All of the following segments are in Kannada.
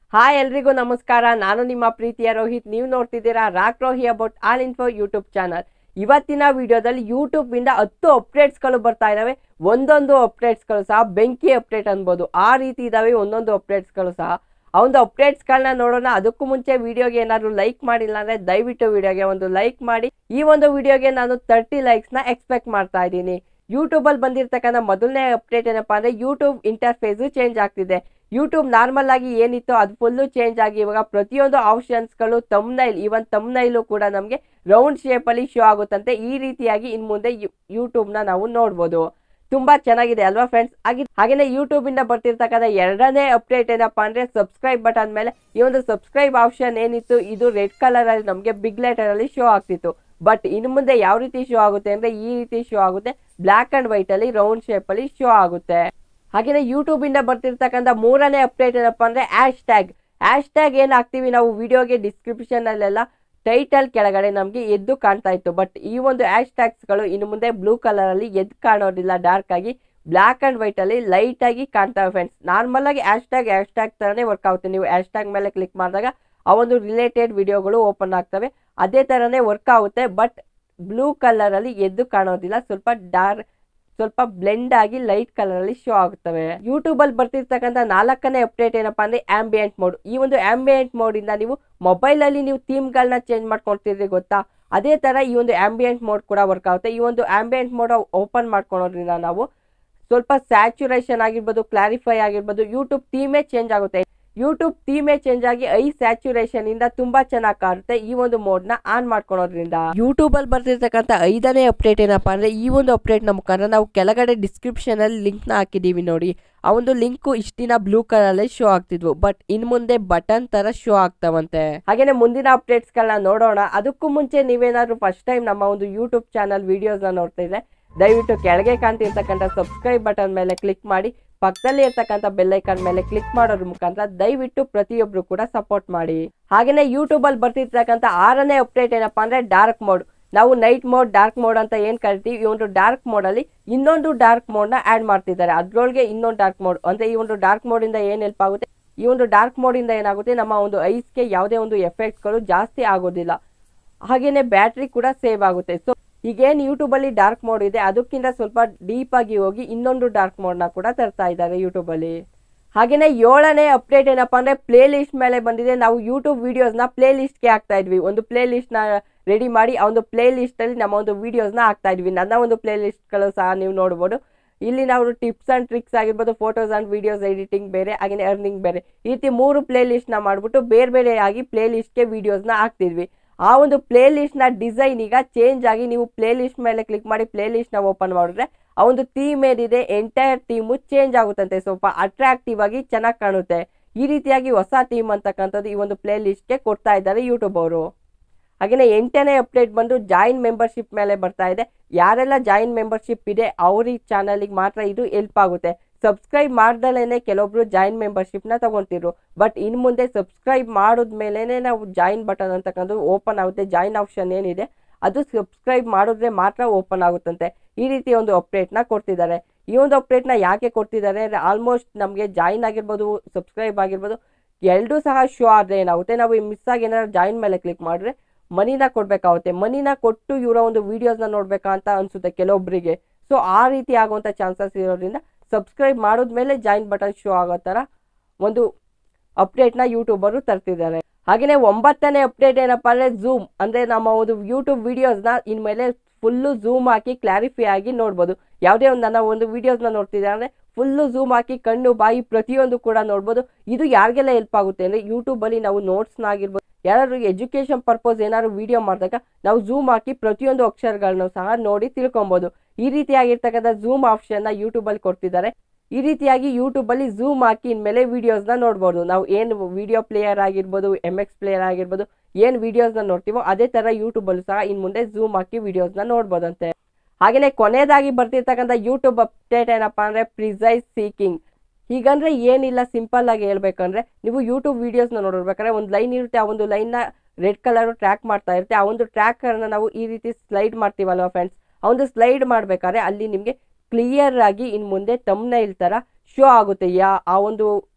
ಹಾಯ್ ಎಲ್ರಿಗೂ ನಮಸ್ಕಾರ ನಾನು ನಿಮ್ಮ ಪ್ರೀತಿಯ ರೋಹಿತ್ ನೀವು ನೋಡ್ತಿದ್ದೀರಾ rock Rohi about all info YouTube channel ಇವತ್ತಿನ ವಿಡಿಯೋದಲ್ಲಿ ಯೂಟ್ಯೂಬ್ ಇಂದ ಹತ್ತು ಅಪ್ಡೇಟ್ಸ್ಗಳು ಬರ್ತಾ ಇದಾವೆ ಒಂದೊಂದು ಅಪ್ಡೇಟ್ಸ್ಗಳು ಸಹ ಬೆಂಕಿ ಅಪ್ಡೇಟ್ ಅನ್ಬೋದು ಆ ರೀತಿ ಇದಾವೆ ಒಂದೊಂದು ಅಪ್ಡೇಟ್ಸ್ಗಳು ಸಹ ಆ ಒಂದು ಅಪ್ಡೇಟ್ಸ್ಗಳನ್ನ ನೋಡೋಣ ಅದಕ್ಕೂ ಮುಂಚೆ ವಿಡಿಯೋಗೆ ಏನಾದ್ರು ಲೈಕ್ ಮಾಡಿಲ್ಲ ಅಂದ್ರೆ ದಯವಿಟ್ಟು ವಿಡಿಯೋಗೆ ಒಂದು ಲೈಕ್ ಮಾಡಿ ಈ ಒಂದು ವಿಡಿಯೋಗೆ ನಾನು ತರ್ಟಿ ಲೈಕ್ಸ್ನ ಎಕ್ಸ್ಪೆಕ್ಟ್ ಮಾಡ್ತಾ ಇದ್ದೀನಿ ಯೂಟ್ಯೂಬಲ್ಲಿ ಬಂದಿರತಕ್ಕಂಥ ಮೊದಲನೇ ಅಪ್ಡೇಟ್ ಏನಪ್ಪಾ ಅಂದ್ರೆ ಯೂಟ್ಯೂಬ್ ಇಂಟರ್ಫೇಸು ಚೇಂಜ್ ಆಗ್ತಿದೆ ಯೂಟ್ಯೂಬ್ ನಾರ್ಮಲ್ ಆಗಿ ಏನಿತ್ತು ಅದು ಫುಲ್ಲು ಚೇಂಜ್ ಆಗಿ ಇವಾಗ ಪ್ರತಿಯೊಂದು ಆಪ್ಷನ್ಸ್ಗಳು ತಮ್ನೈಲ್ ಈವನ್ ತಮ್ನೈಲು ಕೂಡ ನಮಗೆ ರೌಂಡ್ ಶೇಪಲ್ಲಿ ಶೋ ಆಗುತ್ತಂತೆ ಈ ರೀತಿಯಾಗಿ ಇನ್ನು ಮುಂದೆ ಯೂಟ್ಯೂಬ್ನ ನಾವು ನೋಡ್ಬೋದು ತುಂಬಾ ಚೆನ್ನಾಗಿದೆ ಅಲ್ವಾ ಫ್ರೆಂಡ್ಸ್ ಹಾಗೆ ಹಾಗೇನೆ ಯೂಟ್ಯೂಬ್ ಇಂದ ಬರ್ತಿರ್ತಕ್ಕಂಥ ಎರಡನೇ ಅಪ್ಡೇಟ್ ಏನಪ್ಪಾ ಅಂದ್ರೆ ಸಬ್ಸ್ಕ್ರೈಬ್ ಬಟನ್ ಮೇಲೆ ಈ ಒಂದು ಸಬ್ಸ್ಕ್ರೈಬ್ ಆಪ್ಷನ್ ಏನಿತ್ತು ಇದು ರೆಡ್ ಕಲರ್ ಅಲ್ಲಿ ನಮಗೆ ಬಿಗ್ ಲೆಟರ್ ಅಲ್ಲಿ ಶೋ ಆಗ್ತಿತ್ತು ಬಟ್ ಇನ್ನು ಮುಂದೆ ಯಾವ ರೀತಿ ಶೋ ಆಗುತ್ತೆ ಅಂದ್ರೆ ಈ ರೀತಿ ಶೋ ಆಗುತ್ತೆ ಬ್ಲ್ಯಾಕ್ ಅಂಡ್ ವೈಟ್ ಅಲ್ಲಿ ರೌಂಡ್ ಶೇಪ್ ಅಲ್ಲಿ ಶೋ ಆಗುತ್ತೆ ಹಾಗೇನೆ ಯೂಟ್ಯೂಬ್ ಇಂದ ಬರ್ತಿರ್ತಕ್ಕಂಥ ಮೂರನೇ ಅಪ್ಡೇಟ್ ಏನಪ್ಪಾ ಅಂದ್ರೆ ಹ್ಯಾಶ್ ಟ್ಯಾಗ್ ಹ್ಯಾಶ್ ಟ್ಯಾಗ್ ಏನ್ ಹಾಕ್ತಿವಿ ನಾವು ವಿಡಿಯೋಗೆ ಡಿಸ್ಕ್ರಿಪ್ಷನ್ ಅಲ್ಲೆಲ್ಲ ಟೈಟಲ್ ಕೆಳಗಡೆ ನಮಗೆ ಎದ್ದು ಕಾಣ್ತಾ ಇತ್ತು ಬಟ್ ಈ ಒಂದು ಹ್ಯಾಶ್ ಟ್ಯಾಗ್ಸ್ಗಳು ಇನ್ನು ಮುಂದೆ ಬ್ಲೂ ಕಲರ್ ಅಲ್ಲಿ ಎದ್ದು ಕಾಣೋದಿಲ್ಲ ಡಾರ್ಕ್ ಆಗಿ ಬ್ಲ್ಯಾಕ್ ಅಂಡ್ ವೈಟ್ ಅಲ್ಲಿ ಲೈಟ್ ಆಗಿ ಕಾಣ್ತವೆ ಫ್ರೆಂಡ್ಸ್ ನಾರ್ಮಲ್ ಆಗಿ ಹ್ಯಾಶ್ ಟ್ಯಾಗ್ ಹ್ಯಾಶ್ ಟ್ಯಾಗ್ ತರನೇ ವರ್ಕ್ ಆಗುತ್ತೆ ನೀವು ಹ್ಯಾಶ್ ಟ್ಯಾಗ್ ಮೇಲೆ ಕ್ಲಿಕ್ ಮಾಡಿದಾಗ ಆ ಒಂದು ರಿಲೇಟೆಡ್ ವಿಡಿಯೋಗಳು ಓಪನ್ ಆಗ್ತವೆ ಅದೇ ತರನೇ ವರ್ಕ್ ಆಗುತ್ತೆ ಬಟ್ ಬ್ಲೂ ಕಲರ್ ಅಲ್ಲಿ ಎದ್ದು ಕಾಣೋದಿಲ್ಲ ಸ್ವಲ್ಪ ಡಾರ್ಕ್ ಸ್ವಲ್ಪ ಬ್ಲೆಂಡ್ ಆಗಿ ಲೈಟ್ ಕಲರ್ ಅಲ್ಲಿ ಶೋ ಆಗುತ್ತವೆ ಯೂಟ್ಯೂಬ್ ಅಲ್ಲಿ ಬರ್ತಿರ್ತಕ್ಕಂಥ ನಾಲ್ಕನೇ ಅಪ್ಡೇಟ್ ಏನಪ್ಪಾ ಅಂದ್ರೆ ಆಂಬಿಯಂಟ್ ಮೋಡ್ ಈ ಒಂದು ಆಂಬಿಯಂಟ್ ಮೋಡ್ ಇಂದ ನೀವು ಮೊಬೈಲ್ ಅಲ್ಲಿ ನೀವು ಥೀಮ್ ಗಳನ್ನ ಚೇಂಜ್ ಮಾಡ್ಕೊಳ್ತಿದ್ರಿ ಗೊತ್ತಾ ಅದೇ ತರ ಈ ಒಂದು ಆಂಬಿಯಂಟ್ ಮೋಡ್ ಕೂಡ ವರ್ಕ್ ಆಗುತ್ತೆ ಈ ಒಂದು ಆಂಬಿಯಂಟ್ ಮೋಡ್ ಓಪನ್ ಮಾಡ್ಕೊಳೋದ್ರಿಂದ ನಾವು ಸ್ವಲ್ಪ ಸ್ಯಾಚುರೇಷನ್ ಆಗಿರ್ಬೋದು ಕ್ಲಾರಿಫೈ ಆಗಿರ್ಬೋದು ಯೂಟ್ಯೂಬ್ ಥೀಮೇ ಚೇಂಜ್ ಆಗುತ್ತೆ ಯೂಟ್ಯೂಬ್ ಥೀಮೇ ಚೇಂಜ್ ಆಗಿ ಐ ಸ್ಯಾಚುರೇಷನ್ ಇಂದ ತುಂಬಾ ಚೆನ್ನಾಗಿ ಕಾಣುತ್ತೆ ಈ ಒಂದು ಮೋಡ್ ನ ಆನ್ ಮಾಡ್ಕೊಳೋದ್ರಿಂದ ಯೂಟ್ಯೂಬ್ ಅಲ್ಲಿ ಬರ್ತಿರ್ತಕ್ಕಂಥ ಐದನೇ ಅಪ್ಡೇಟ್ ಏನಪ್ಪಾ ಅಂದ್ರೆ ಈ ಒಂದು ಅಪ್ಡೇಟ್ ನ ಮುಖಾಂತರ ನಾವು ಕೆಳಗಡೆ ಡಿಸ್ಕ್ರಿಪ್ಷನ್ ಅಲ್ಲಿ ಲಿಂಕ್ ನ ಹಾಕಿದೀವಿ ನೋಡಿ ಆ ಒಂದು ಲಿಂಕ್ ಇಷ್ಟ ದಿನ ಬ್ಲೂ ಕಲರ್ ಅಲ್ಲಿ ಶೋ ಆಗ್ತಿದ್ವು ಬಟ್ ಇನ್ ಮುಂದೆ ಬಟನ್ ತರ ಶೋ ಆಗ್ತಾವಂತೆ ಹಾಗೇನೆ ಮುಂದಿನ ಅಪ್ಡೇಟ್ಸ್ ಗಳನ್ನ ನೋಡೋಣ ಅದಕ್ಕೂ ಮುಂಚೆ ನೀವೇನಾದ್ರೂ ಫಸ್ಟ್ ಟೈಮ್ ನಮ್ಮ ಒಂದು ಯೂಟ್ಯೂಬ್ ಚಾನಲ್ ವಿಡಿಯೋಸ್ ನ ನೋಡ್ತಾ ಇದ್ರೆ ದಯವಿಟ್ಟು ಕೆಳಗೆ ಕಾಣ್ತಿರ್ತಕ್ಕಂಥ ಸಬ್ಸ್ಕ್ರೈಬ್ ಬಟನ್ ಮೇಲೆ ಕ್ಲಿಕ್ ಮಾಡಿ ಪಕ್ಕದಲ್ಲಿ ಇರ್ತಕ್ಕಂಥ ಬೆಲ್ಲೈಕನ್ ಮೇಲೆ ಕ್ಲಿಕ್ ಮಾಡೋದ್ರ ಮುಖಾಂತರ ದಯವಿಟ್ಟು ಪ್ರತಿಯೊಬ್ರು ಕೂಡ ಸಪೋರ್ಟ್ ಮಾಡಿ ಹಾಗೇನೆ ಯೂಟ್ಯೂಬ್ ಅಲ್ಲಿ ಬರ್ತಿರ್ತಕ್ಕಂಥ ಆರನೇ ಅಪ್ಡೇಟ್ ಏನಪ್ಪಾ ಅಂದ್ರೆ ಡಾರ್ಕ್ ಮೋಡ್ ನಾವು ನೈಟ್ ಮೋಡ್ ಡಾರ್ಕ್ ಮೋಡ್ ಅಂತ ಏನ್ ಕರಿತೀವಿ ಈ ಒಂದು ಡಾರ್ಕ್ ಮೋಡ್ ಅಲ್ಲಿ ಇನ್ನೊಂದು ಡಾರ್ಕ್ ಮೋಡ್ ನ ಆಡ್ ಮಾಡ್ತಿದ್ದಾರೆ ಅದ್ರೊಳಗೆ ಇನ್ನೊಂದು ಡಾರ್ಕ್ ಮೋಡ್ ಅಂದ್ರೆ ಈ ಒಂದು ಡಾರ್ಕ್ ಮೋಡ್ ಇಂದ ಏನ್ ಹೆಲ್ಪ್ ಆಗುತ್ತೆ ಈ ಒಂದು ಡಾರ್ಕ್ ಮೋಡ್ ಇಂದ ಏನಾಗುತ್ತೆ ನಮ್ಮ ಒಂದು ಐಸ್ಗೆ ಯಾವುದೇ ಒಂದು ಎಫೆಕ್ಟ್ಗಳು ಜಾಸ್ತಿ ಆಗೋದಿಲ್ಲ ಹಾಗೇನೆ ಬ್ಯಾಟ್ರಿ ಕೂಡ ಸೇವ್ ಆಗುತ್ತೆ ಸೊ ಈಗೇನು ಯೂಟ್ಯೂಬ್ ಅಲ್ಲಿ ಡಾರ್ಕ್ ಮೋಡ್ ಇದೆ ಅದಕ್ಕಿಂತ ಸ್ವಲ್ಪ ಡೀಪ್ ಆಗಿ ಹೋಗಿ ಇನ್ನೊಂದು ಡಾರ್ಕ್ ಮೋಡ್ ನ ಕೂಡ ತರ್ತಾ ಇದ್ದಾರೆ ಯೂಟ್ಯೂಬ್ ಅಲ್ಲಿ ಹಾಗೇನೆ ಏಳನೇ ಅಪ್ಡೇಟ್ ಏನಪ್ಪಾ ಅಂದ್ರೆ ಪ್ಲೇ ಲಿಸ್ಟ್ ಮೇಲೆ ಬಂದಿದೆ ನಾವು ಯೂಟ್ಯೂಬ್ ವಿಡಿಯೋಸ್ ನ ಪ್ಲೇ ಲಿಸ್ಟ್ ಗೆ ಹಾಕ್ತಾ ಇದ್ವಿ ಒಂದು ಪ್ಲೇ ಲಿಸ್ಟ್ ನ ರೆಡಿ ಮಾಡಿ ಆ ಒಂದು ಪ್ಲೇ ಲಿಸ್ಟ್ ಅಲ್ಲಿ ನಮ್ಮ ಒಂದು ವಿಡಿಯೋಸ್ ನ ಹಾಕ್ತಾ ಇದ್ವಿ ನನ್ನ ಒಂದು ಪ್ಲೇ ಲಿಸ್ಟ್ ಗಳು ಸಹ ನೀವು ನೋಡಬಹುದು ಇಲ್ಲಿ ನಾವು ಟಿಪ್ಸ್ ಅಂಡ್ ಟ್ರಿಕ್ಸ್ ಆಗಿರ್ಬೋದು ಫೋಟೋಸ್ ಅಂಡ್ ವಿಡಿಯೋಸ್ ಎಡಿಟಿಂಗ್ ಬೇರೆ ಹಾಗೆ ಅರ್ನಿಂಗ್ ಬೇರೆ ಈ ರೀತಿ ಮೂರು ಪ್ಲೇ ಲಿಸ್ಟ್ ನ ಮಾಡ್ಬಿಟ್ಟು ಬೇರೆ ಬೇರೆ ಆಗಿ ಪ್ಲೇ ಲಿಸ್ಟ್ ಗೆ ವಿಡಿಯೋಸ್ ನ ಹಾಕ್ತಿದ್ವಿ ಆ ಒಂದು ಪ್ಲೇ ಲಿಸ್ಟ್ ನ ಡಿಸೈನ್ ಈಗ ಚೇಂಜ್ ಆಗಿ ನೀವು ಪ್ಲೇ ಲಿಸ್ಟ್ ಮೇಲೆ ಕ್ಲಿಕ್ ಮಾಡಿ ಪ್ಲೇ ಲಿಸ್ಟ್ ನ ಓಪನ್ ಮಾಡಿದ್ರೆ ಆ ಒಂದು ಥೀಮ್ ಏನಿದೆ ಎಂಟೈರ್ ಥೀಮು ಚೇಂಜ್ ಆಗುತ್ತಂತೆ ಸ್ವಲ್ಪ ಅಟ್ರಾಕ್ಟಿವ್ ಆಗಿ ಚೆನ್ನಾಗಿ ಕಾಣುತ್ತೆ ಈ ರೀತಿಯಾಗಿ ಹೊಸ ಥೀಮ್ ಅಂತಕ್ಕಂಥದ್ದು ಈ ಒಂದು ಪ್ಲೇ ಲಿಸ್ಟ್ಗೆ ಕೊಡ್ತಾ ಇದ್ದಾರೆ ಯೂಟ್ಯೂಬ್ ಅವರು ಹಾಗೆಯೇ ಎಂಟನೇ ಅಪ್ಡೇಟ್ ಬಂದು ಜಾಯಿನ್ ಮೆಂಬರ್ಶಿಪ್ ಮೇಲೆ ಬರ್ತಾ ಇದೆ ಯಾರೆಲ್ಲ ಜಾಯಿನ್ ಮೆಂಬರ್ಶಿಪ್ ಇದೆ ಅವ್ರಿಗೆ ಚಾನಲಿಗೆ ಮಾತ್ರ ಇದು ಹೆಲ್ಪ್ ಆಗುತ್ತೆ ಸಬ್ಸ್ಕ್ರೈಬ್ ಮಾಡ್ದಲೇ ಕೆಲವೊಬ್ರು ಜಾಯಿನ್ ಮೆಂಬರ್ಶಿಪ್ನ ತಗೊಂತಿರು ಬಟ್ ಇನ್ನು ಮುಂದೆ ಸಬ್ಸ್ಕ್ರೈಬ್ ಮಾಡಿದ್ಮೇಲೆ ನಾವು ಜಾಯಿನ್ ಬಟನ್ ಅಂತಕ್ಕಂಥದ್ದು ಓಪನ್ ಆಗುತ್ತೆ ಜಾಯಿನ್ ಆಪ್ಷನ್ ಏನಿದೆ ಅದು ಸಬ್ಸ್ಕ್ರೈಬ್ ಮಾಡಿದ್ರೆ ಮಾತ್ರ ಓಪನ್ ಆಗುತ್ತಂತೆ ಈ ರೀತಿ ಒಂದು ಅಪ್ಡೇಟ್ನ ಕೊಡ್ತಿದ್ದಾರೆ ಈ ಒಂದು ಅಪ್ಡೇಟ್ನ ಯಾಕೆ ಕೊಡ್ತಿದ್ದಾರೆ ಅಂದರೆ ಆಲ್ಮೋಸ್ಟ್ ನಮಗೆ ಜಾಯಿನ್ ಆಗಿರ್ಬೋದು ಸಬ್ಸ್ಕ್ರೈಬ್ ಆಗಿರ್ಬೋದು ಎರಡೂ ಸಹ ಶೋ ಆದರೆ ಏನಾಗುತ್ತೆ ನಾವು ಮಿಸ್ ಆಗಿ ಏನಾದ್ರು ಜಾಯಿನ್ ಮೇಲೆ ಕ್ಲಿಕ್ ಮಾಡಿದ್ರೆ ಮನಿನ ಕೊಡಬೇಕಾಗುತ್ತೆ ಮನಿನ ಕೊಟ್ಟು ಇವರ ಒಂದು ವೀಡಿಯೋಸ್ನ ನೋಡ್ಬೇಕಾ ಅಂತ ಅನಿಸುತ್ತೆ ಕೆಲವೊಬ್ಬರಿಗೆ ಸೊ ಆ ರೀತಿ ಆಗುವಂಥ ಚಾನ್ಸಸ್ ಇರೋದ್ರಿಂದ ಸಬ್ಸ್ಕ್ರೈಬ್ ಮಾಡಿದ್ಮೇಲೆ ಜಾಯಿನ್ ಬಟನ್ ಶೋ ಆಗೋ ಥರ ಒಂದು ಅಪ್ಡೇಟ್ನ ಯೂಟ್ಯೂಬರು ತರ್ತಿದ್ದಾರೆ ಹಾಗೆಯೇ ಒಂಬತ್ತನೇ ಅಪ್ಡೇಟ್ ಏನಪ್ಪ ಅಂದರೆ ಝೂಮ್ ಅಂದರೆ ನಮ್ಮ ಒಂದು ಯೂಟ್ಯೂಬ್ ವೀಡಿಯೋಸ್ನ ಇನ್ಮೇಲೆ ಫುಲ್ಲು ಝೂಮ್ ಹಾಕಿ ಕ್ಲಾರಿಫೈ ಆಗಿ ನೋಡ್ಬೋದು ಯಾವುದೇ ಒಂದು ನನ್ನ ಒಂದು ವೀಡಿಯೋಸ್ನ ನೋಡ್ತಿದ್ದಾರೆ ಅಂದರೆ ಫುಲ್ಲು ಝೂಮ್ ಹಾಕಿ ಕಣ್ಣು ಬಾಯಿ ಪ್ರತಿಯೊಂದು ಕೂಡ ನೋಡ್ಬೋದು ಇದು ಯಾರಿಗೆಲ್ಲ ಹೆಲ್ಪ್ ಆಗುತ್ತೆ ಅಂದರೆ ಯೂಟ್ಯೂಬಲ್ಲಿ ನಾವು ನೋಟ್ಸ್ನ ಆಗಿರ್ಬೋದು ಯಾರಾದ್ರು ಎಜುಕೇಷನ್ ಪರ್ಪಸ್ ಏನಾದ್ರು ವಿಡಿಯೋ ಮಾಡಿದಾಗ ನಾವು ಝೂಮ್ ಹಾಕಿ ಪ್ರತಿಯೊಂದು ಅಕ್ಷರಗಳನ್ನು ಸಹ ನೋಡಿ ತಿಳ್ಕೊಬೋದು ಈ ರೀತಿಯಾಗಿರ್ತಕ್ಕಂಥ ಝೂಮ್ ಆಪ್ಷನ್ನ ಯೂಟ್ಯೂಬಲ್ಲಿ ಕೊಡ್ತಿದ್ದಾರೆ ಈ ರೀತಿಯಾಗಿ ಯೂಟ್ಯೂಬಲ್ಲಿ ಝೂಮ್ ಹಾಕಿ ಇನ್ಮೇಲೆ ವೀಡಿಯೋಸ್ನ ನೋಡ್ಬೋದು ನಾವು ಏನು ವಿಡಿಯೋ ಪ್ಲೇಯರ್ ಆಗಿರ್ಬೋದು ಎಮ್ ಎಕ್ಸ್ ಪ್ಲೇಯರ್ ಆಗಿರ್ಬೋದು ಏನು ವೀಡಿಯೋಸ್ನ ನೋಡ್ತೀವೋ ಅದೇ ಥರ ಯೂಟ್ಯೂಬಲ್ಲೂ ಸಹ ಇನ್ನು ಮುಂದೆ ಝೂಮ್ ಹಾಕಿ ವೀಡಿಯೋಸ್ನ ನೋಡ್ಬೋದಂತೆ ಹಾಗೆಯೇ ಕೊನೆಯದಾಗಿ ಬರ್ತಿರ್ತಕ್ಕಂಥ ಯೂಟ್ಯೂಬ್ ಅಪ್ಡೇಟ್ ಏನಪ್ಪ ಅಂದರೆ ಪ್ರಿಸೈಸ್ ಸೀಕಿಂಗ್ ಹೀಗಂದ್ರೆ ಏನಿಲ್ಲ ಸಿಂಪಲ್ ಆಗಿ ಹೇಳ್ಬೇಕಂದ್ರೆ ನೀವು ಯೂಟ್ಯೂಬ್ ವಿಡಿಯೋಸ್ನ ನೋಡಿರ್ಬೇಕಾದ್ರೆ ಒಂದು ಲೈನ್ ಇರುತ್ತೆ ಆ ಒಂದು ಲೈನ್ನ ರೆಡ್ ಕಲರ್ ಟ್ರ್ಯಾಕ್ ಮಾಡ್ತಾ ಇರುತ್ತೆ ಆ ಒಂದು ಟ್ರ್ಯಾಕರ್ನ ನಾವು ಈ ರೀತಿ ಸ್ಲೈಡ್ ಮಾಡ್ತೀವಲ್ವ ಫ್ರೆಂಡ್ಸ್ ಆ ಒಂದು ಸ್ಲೈಡ್ ಮಾಡ್ಬೇಕಾದ್ರೆ ಅಲ್ಲಿ ನಿಮಗೆ ಕ್ಲಿಯರ್ ಆಗಿ ಇನ್ನು ಮುಂದೆ ತಮ್ನೈಲ್ ಥರ ಶೋ ಆಗುತ್ತೆ ಯಾ ಆ ಒಂದು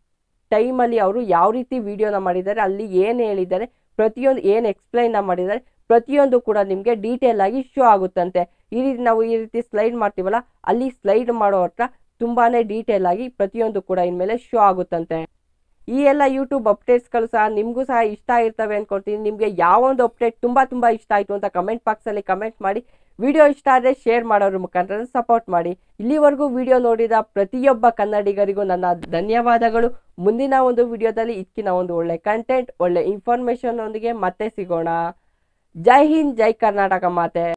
ಟೈಮಲ್ಲಿ ಅವರು ಯಾವ ರೀತಿ ವಿಡಿಯೋನ ಮಾಡಿದ್ದಾರೆ ಅಲ್ಲಿ ಏನು ಹೇಳಿದ್ದಾರೆ ಪ್ರತಿಯೊಂದು ಏನು ಎಕ್ಸ್ಪ್ಲೈನ್ನ ಮಾಡಿದ್ದಾರೆ ಪ್ರತಿಯೊಂದು ಕೂಡ ನಿಮಗೆ ಡೀಟೇಲ್ ಆಗಿ ಶೋ ಆಗುತ್ತಂತೆ ಈ ರೀತಿ ನಾವು ಈ ರೀತಿ ಸ್ಲೈಡ್ ಮಾಡ್ತೀವಲ್ಲ ಅಲ್ಲಿ ಸ್ಲೈಡ್ ಮಾಡೋ ಹತ್ರ ತುಂಬಾನೇ ಡೀಟೇಲ್ ಆಗಿ ಪ್ರತಿಯೊಂದು ಕೂಡ ಇನ್ಮೇಲೆ ಶೋ ಆಗುತ್ತಂತೆ ಈ ಎಲ್ಲ ಯೂಟ್ಯೂಬ್ ಅಪ್ಡೇಟ್ಸ್ಗಳು ಸಹ ನಿಮಗೂ ಸಹ ಇಷ್ಟ ಇರ್ತವೆ ಅನ್ಕೊಳ್ತೀನಿ ನಿಮಗೆ ಯಾವೊಂದು ಅಪ್ಡೇಟ್ ತುಂಬ ತುಂಬ ಇಷ್ಟ ಆಯಿತು ಅಂತ ಕಮೆಂಟ್ ಬಾಕ್ಸಲ್ಲಿ ಕಮೆಂಟ್ ಮಾಡಿ ವಿಡಿಯೋ ಇಷ್ಟ ಆದರೆ ಶೇರ್ ಮಾಡೋದ್ರ ಮುಖಾಂತರ ಸಪೋರ್ಟ್ ಮಾಡಿ ಇಲ್ಲಿವರೆಗೂ ವಿಡಿಯೋ ನೋಡಿದ ಪ್ರತಿಯೊಬ್ಬ ಕನ್ನಡಿಗರಿಗೂ ನನ್ನ ಧನ್ಯವಾದಗಳು ಮುಂದಿನ ಒಂದು ವಿಡಿಯೋದಲ್ಲಿ ಇದಕ್ಕಿನ ಒಂದು ಒಳ್ಳೆ ಕಂಟೆಂಟ್ ಒಳ್ಳೆ ಇನ್ಫಾರ್ಮೇಷನ್ ಒಂದಿಗೆ ಮತ್ತೆ ಸಿಗೋಣ ಜೈ ಹಿಂದ್ ಜೈ ಕರ್ನಾಟಕ ಮಾತೆ